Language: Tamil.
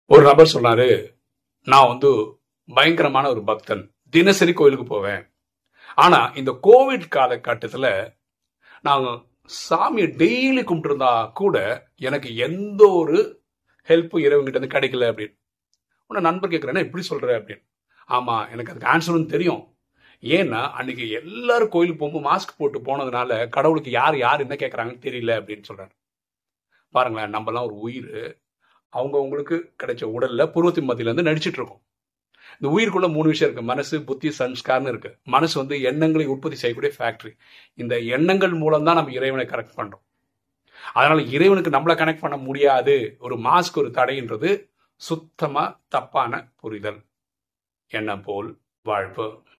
ஒரு நபர் சொன்னாரு நான் வந்து பயங்கரமான ஒரு பக்தன் தினசரி கோயிலுக்கு போவேன் ஆனா இந்த கோவிட் காலகட்டத்துல நான் சாமியை டெய்லி கும்பிட்டுருந்தா கூட எனக்கு எந்த ஒரு ஹெல்ப்பும் இறைவங்கிட்ட இருந்து கிடைக்கல அப்படின்னு உன்னை நண்பர் கேட்குறேன்னா எப்படி சொல்ற அப்படின்னு ஆமா எனக்கு அதுக்கு ஆன்சரும் தெரியும் ஏன்னா அன்னைக்கு எல்லாரும் கோயிலுக்கு போகும்போது மாஸ்க் போட்டு போனதுனால கடவுளுக்கு யார் யார் என்ன கேட்குறாங்கன்னு தெரியல அப்படின்னு சொல்றாரு பாருங்களேன் நம்மலாம் ஒரு உயிர் அவங்கவுங்களுக்கு கிடைச்ச உடல்ல பூர்வத்தின் மத்தியில இருந்து நடிச்சிட்டு இருக்கோம் இந்த உயிருக்குள்ள மூணு விஷயம் இருக்கு மனசு புத்தி சன்ஸ்கார்னு இருக்கு மனசு வந்து எண்ணங்களை உற்பத்தி செய்யக்கூடிய ஃபேக்டரி இந்த எண்ணங்கள் மூலம் தான் நம்ம இறைவனை கனெக்ட் பண்றோம் அதனால இறைவனுக்கு நம்மளை கனெக்ட் பண்ண முடியாது ஒரு மாஸ்க் ஒரு தடைன்றது சுத்தமா தப்பான புரிதல் எண்ணம் போல் வாழ்வு